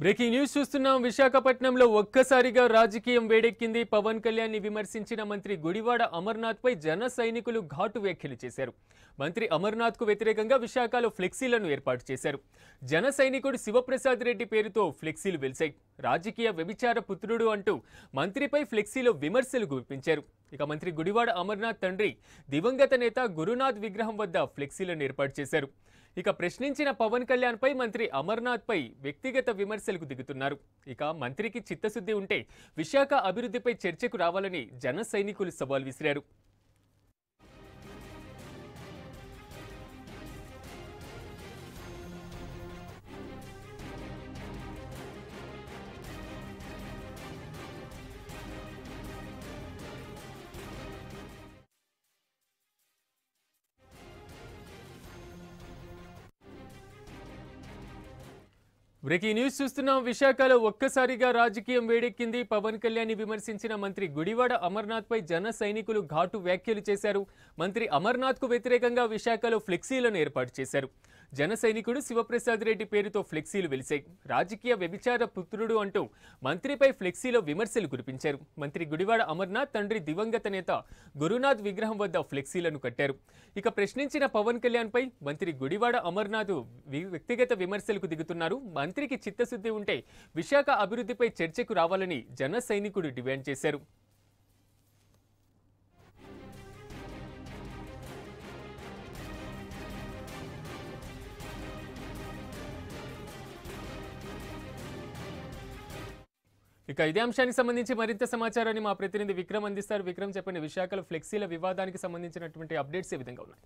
breaking news చూస్తున్నాం విశాఖపట్నంలో ఒక్కసారిగా రాజకీయం వేడెక్కింది పవన్ కళ్యాణ్ ని విమర్శించిన మంత్రి గుడివాడ అమర్నాథ్ పై జన సైనికులు ఘాటు వ్యాఖ్యలు చేశారు మంత్రి అమర్నాథ్ కు వ్యతిరేకంగా విశాఖలో ఫ్లెక్సీలను ఏర్పాటు చేశారు జన సైనికుడు శివప్రసాద్ రెడ్డి పేరుతో ఫ్లెక్సీలు వెలిశాయి రాజకీయ వ్యభిచార పుత్రుడు అంటూ మంత్రిపై ఫ్లెక్సీలో విమర్శలు గుప్పించారు ఇక మంత్రి గుడివాడ అమర్నాథ్ తండ్రి దివంగత నేత గురునాథ్ విగ్రహం వద్ద ఫ్లెక్సీలను ఏర్పాటు చేశారు ఇక ప్రశ్నించిన పవన్ కళ్యాణ్ పై మంత్రి అమర్నాథ్ పై వ్యక్తిగత విమర్శలకు దిగుతున్నారు ఇక మంత్రికి చిత్తశుద్ధి ఉంటే విశాఖ అభివృద్ధిపై చర్చకు రావాలని జన సైనికులు సవాల్ విసిరారు బ్రేకింగ్ న్యూస్ చూస్తున్నాం విశాఖలో ఒక్కసారిగా రాజకీయం వేడెక్కింది పవన్ కళ్యాణ్ ని విమర్శించిన మంత్రి గుడివాడ అమర్నాథ్ పై జన సైనికులు ఘాటు వ్యాఖ్యలు చేశారు మంత్రి అమర్నాథ్ కు వ్యతిరేకంగా విశాఖలో ఫ్లెక్సీలను ఏర్పాటు చేశారు జన సైనికుడు శివప్రసాద్ రెడ్డి పేరుతో ఫ్లెక్సీలు వెలిశాయి రాజకీయ వ్యభిచార పుత్రుడు అంటూ మంత్రిపై ఫ్లెక్సీలో విమర్శలు కురిపించారు మంత్రి గుడివాడ అమర్నాథ్ తండ్రి దివంగత నేత గురునాథ్ విగ్రహం వద్ద ఫ్లెక్సీలను కట్టారు ఇక ప్రశ్నించిన పవన్ కళ్యాణ్ పై మంత్రి గుడివాడ అమర్నాథ్ వి- వ్యక్తిగత విమర్శలకు దిగుతున్నారు మంత్రికి చిత్తశుద్ధి ఉంటే విశాఖ అభివృద్ధిపై చర్చకు రావాలని జన సైనికుడు డిమాండ్ చేశారు ఇక ఇదే అంశానికి సంబంధించి మరింత సమాచారాన్ని మా ప్రతినిధి విక్రమ్ అందిస్తారు విక్రమ్ చెప్పండి విశాఖలో ఫ్లెక్సీల వివాదానికి సంబంధించినటువంటి అప్డేట్స్ ఏ విధంగా ఉన్నాయి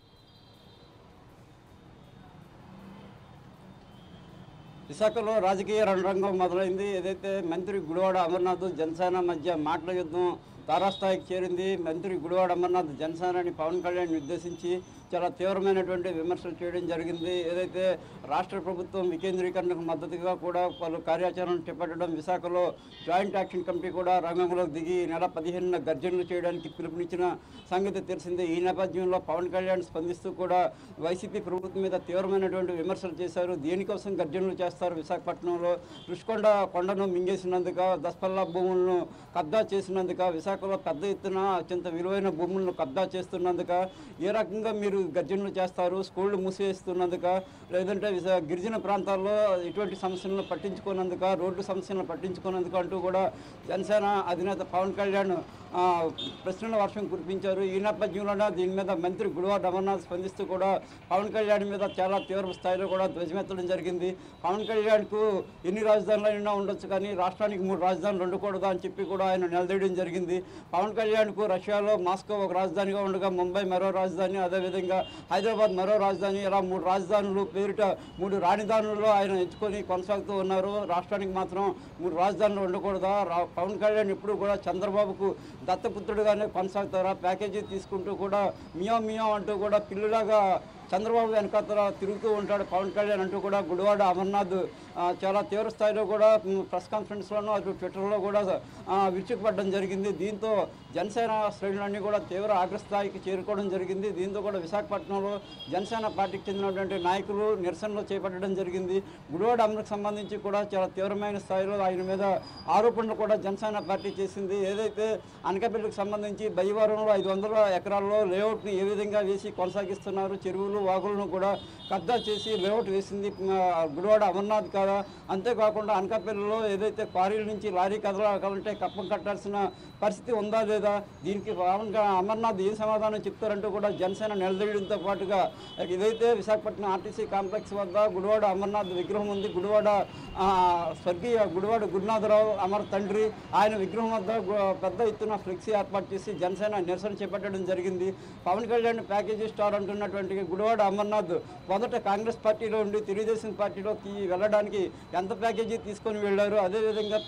విశాఖలో రాజకీయ రణరంగం మొదలైంది ఏదైతే మంత్రి గుడివాడ అమర్నాథ్ జనసేన మధ్య మాటల యుద్ధం తారాస్థాయికి చేరింది మంత్రి గుడివాడ అమర్నాథ్ జనసేనని పవన్ కళ్యాణ్ ఉద్దేశించి చాలా తీవ్రమైనటువంటి విమర్శలు చేయడం జరిగింది ఏదైతే రాష్ట్ర ప్రభుత్వం వికేంద్రీకరణకు మద్దతుగా కూడా పలు కార్యాచరణ చేపట్టడం విశాఖలో జాయింట్ యాక్షన్ కమిటీ కూడా రంగంలోకి దిగి ఈ నెల పదిహేనున గర్జనలు చేయడానికి పిలుపునిచ్చిన సంగతి తెలిసిందే ఈ నేపథ్యంలో పవన్ కళ్యాణ్ స్పందిస్తూ కూడా వైసీపీ ప్రభుత్వం మీద తీవ్రమైనటువంటి విమర్శలు చేశారు దేనికోసం గర్జనలు చేస్తారు విశాఖపట్నంలో రుషికొండ కొండను మింగేసినందుక దస్పల్లా భూములను కబ్జా చేసినందుక విశాఖలో పెద్ద ఎత్తున అత్యంత విలువైన భూములను కబ్జా చేస్తున్నందుక ఏ రకంగా మీరు గర్జనలు చేస్తారు స్కూళ్ళు మూసివేస్తున్నందుక లేదంటే విశా గిరిజన ప్రాంతాల్లో ఇటువంటి సమస్యలను పట్టించుకున్నందుక రోడ్డు సమస్యలను పట్టించుకున్నందుకు అంటూ కూడా జనసేన అధినేత పవన్ కళ్యాణ్ ఆ, ప్రశ్నల వర్షం కురిపించారు ఈ నేపథ్యంలోనే దీని మీద మంత్రి గుడివాడ అమర్నాథ్ స్పందిస్తూ కూడా పవన్ కళ్యాణ్ మీద చాలా తీవ్ర స్థాయిలో కూడా ధ్వజమెత్తడం జరిగింది పవన్ కళ్యాణ్కు ఎన్ని రాజధానులైనా ఉండొచ్చు కానీ రాష్ట్రానికి మూడు రాజధానులు ఉండకూడదు అని చెప్పి కూడా ఆయన నిలదీయడం జరిగింది పవన్ కళ్యాణ్కు రష్యాలో మాస్కో ఒక రాజధానిగా ఉండగా ముంబై మరో రాజధాని అదేవిధంగా హైదరాబాద్ మరో రాజధాని ఇలా మూడు రాజధానులు పేరిట మూడు రాజధానుల్లో ఆయన ఎంచుకొని కొనసాగుతూ ఉన్నారు రాష్ట్రానికి మాత్రం మూడు రాజధానులు ఉండకూడదా రా- పవన్ కళ్యాణ్ ఎప్పుడు కూడా చంద్రబాబుకు దత్తపుత్రుడుగానే కొనసాగుతారా ప్యాకేజీ తీసుకుంటూ కూడా మియా మియా అంటూ కూడా పిల్లులాగా చంద్రబాబు వెనకాతల తిరుగుతూ ఉంటాడు పవన్ కళ్యాణ్ అంటూ కూడా గుడివాడ అమర్నాథ్ ఆ, చాలా తీవ్ర స్థాయిలో కూడా మ్, ప్రెస్ కాన్ఫరెన్స్లోనూ అటు ట్విట్టర్లో కూడా ఆ, విరుచుకుపడడం జరిగింది దీంతో జనసేన శ్రేణులన్నీ కూడా తీవ్ర ఆగ్రస్థాయికి చేరుకోవడం జరిగింది దీంతో కూడా విశాఖపట్నంలో జనసేన పార్టీకి చెందినటువంటి నాయకులు నిరసనలు చేపట్టడం జరిగింది గుడివాడ అమర్కి సంబంధించి కూడా చాలా తీవ్రమైన స్థాయిలో ఆయన మీద ఆరోపణలు కూడా జనసేన పార్టీ చేసింది ఏదైతే అనకాపల్లికి సంబంధించి బయ్యవరంలో ఐదు వందల ఎకరాల్లో లేఅవుట్ని ఏ విధంగా వేసి కొనసాగిస్తున్నారు చెరువులు వాగులను కూడా కబ్జా చేసి లేఅవుట్ వేసింది ఆ, గుడివాడ అమర్నాథ్ కాదా అంతేకాకుండా అనకాపల్లిలో ఏదైతే క్వారీల నుంచి లారీ కదలాలంటే కప్పం కట్టాల్సిన పరిస్థితి ఉందా లేదా దీనికి పవన్ గా- అమర్నాథ్ ఏం సమాధానం చెప్తారంటూ కూడా జనసేన నిలదీయడంతో పాటుగా ఇదైతే విశాఖపట్నం ఆర్టీసీ కాంప్లెక్స్ వద్ద గుడివాడ అమర్నాథ్ విగ్రహం ఉంది గుడివాడ ఆ, స్వర్గీయ గుడివాడ గురునాథరావు అమర్ తండ్రి ఆయన విగ్రహం వద్ద గు- పెద్ద ఎత్తున ఫ్లెక్సీ ఏర్పాటు చేసి జనసేన నిరసన చేపట్టడం జరిగింది పవన్ కళ్యాణ్ ప్యాకేజీ స్టార్ అంటున్నటువంటి గుడివాడ అమర్నాథ్ మొదట కాంగ్రెస్ పార్టీలో ఉండి తెలుగుదేశం పార్టీలోకి వెళ్ళడానికి ఎంత ప్యాకేజీ తీసుకొని వెళ్ళారు అదేవిధంగా ఉమ్,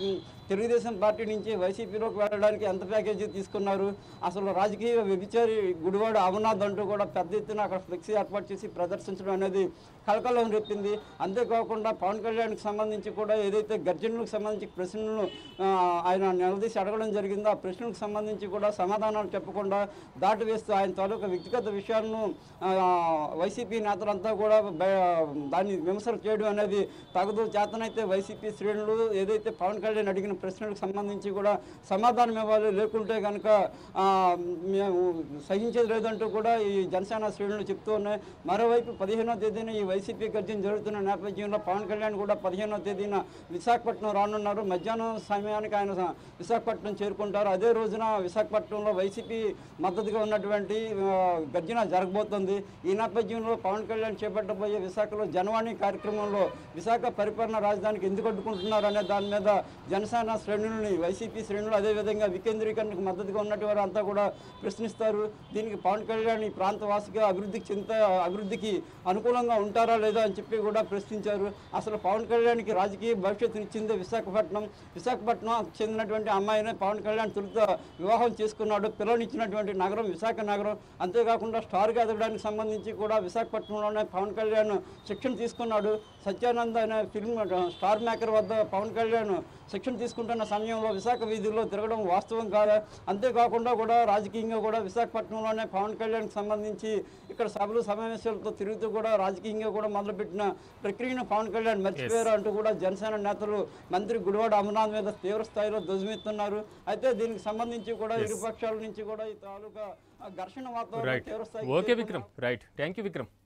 తెలుగుదేశం పార్టీ నుంచి వైసీపీలోకి వెళ్ళడానికి ఎంత ప్యాకేజీ తీసుకున్నారు అసలు రాజకీయ వ్యభిచారి గుడివాడ అమర్నాథ్ అంటూ కూడా పెద్ద ఎత్తున అక్కడ ఫ్లెక్సీ ఏర్పాటు చేసి ప్రదర్శించడం అనేది కలకలం రేపింది అంతేకాకుండా పవన్ కళ్యాణ్కి సంబంధించి కూడా ఏదైతే గర్జనులకు సంబంధించి ప్రశ్నలను ఆ, ఆయన నిలదీసి అడగడం జరిగిందో ఆ ప్రశ్నలకు సంబంధించి కూడా సమాధానాలు చెప్పకుండా దాటి వేస్తూ ఆయన తాలూకా వ్యక్తిగత విషయాలను ఆ, వైసీపీ నేతలంతా కూడా బయ- దాన్ని విమర్శలు చేయడం అనేది తగదు చేతనైతే వైసీపీ శ్రేణులు ఏదైతే పవన్ కళ్యాణ్ అడిగిన ప్రశ్నలకు సంబంధించి కూడా సమాధానం ఇవ్వాలి లేకుంటే కనుక ఆ, మేము సహించేది లేదంటూ కూడా ఈ జనసేన శ్రేణులు చెప్తూ ఉన్నాయి మరోవైపు పదిహేనో తేదీన ఈ వైసీపీ గర్జన జరుగుతున్న నేపథ్యంలో పవన్ కళ్యాణ్ కూడా పదిహేనో తేదీన విశాఖపట్నం రానున్నారు మధ్యాహ్నం సమయానికి ఆయన స- విశాఖపట్నం చేరుకుంటారు అదే రోజున విశాఖపట్నంలో వైసీపీ మద్దతుగా ఉన్నటువంటి ఆ, గర్జన జరగబోతోంది ఈ నేపథ్యంలో పవన్ కళ్యాణ్ చేపట్టబోయే విశాఖలో జనవాణి కార్యక్రమంలో విశాఖ పరిపాలన రాజధానికి ఎందుకు అడ్డుకుంటున్నారు అనే దాని మీద జనసేన శ్రేణులని వైసీపీ శ్రేణులు అదేవిధంగా వికేంద్రీకరణకు మద్దతుగా ఉన్నటువంటి వారు అంతా కూడా ప్రశ్నిస్తారు దీనికి పవన్ కళ్యాణ్ ఈ ప్రాంత వాసిగా అభివృద్ధికి చింత అభివృద్ధికి అనుకూలంగా ఉంటారా లేదా అని చెప్పి కూడా ప్రశ్నించారు అసలు పవన్ కళ్యాణ్కి రాజకీయ భవిష్యత్తునిచ్చిందే విశాఖపట్నం విశాఖపట్నం చెందినటువంటి అమ్మాయినే పవన్ కళ్యాణ్ తొలుత వివాహం చేసుకున్నాడు పిల్లనిచ్చినటువంటి నగరం విశాఖ నగరం అంతేకాకుండా స్టార్గా ఎదగడానికి సంబంధించి కూడా విశాఖపట్నంలోనే పవన్ కళ్యాణ్ శిక్షణ తీసుకున్నాడు సత్యానంద్ అనే ఫిల్మ్ స్టార్ మేకర్ వద్ద పవన్ కళ్యాణ్ శిక్షణ తీసుకుంటున్న సమయంలో విశాఖ వీధుల్లో తిరగడం వాస్తవం కాదా అంతేకాకుండా కూడా రాజకీయంగా కూడా విశాఖపట్నంలోనే పవన్ కళ్యాణ్కి సంబంధించి ఇక్కడ సభలు సమావేశాలతో తిరుగుతూ కూడా రాజకీయంగా కూడా మొదలుపెట్టిన ప్రక్రియను పవన్ కళ్యాణ్ మర్చిపోయారు అంటూ కూడా జనసేన నేతలు మంత్రి గుడివాడ అమర్నాథ్ మీద తీవ్ర స్థాయిలో ధ్వజమెత్తున్నారు అయితే దీనికి సంబంధించి కూడా ఇరు పక్షాల నుంచి కూడా ఈ తాలూకా ఆ ఘర్షణ వాతావరణం రైట్ తీవ్ర స్థాయికి ఓకే చేరుకున్న- Vikram right thank you Vikram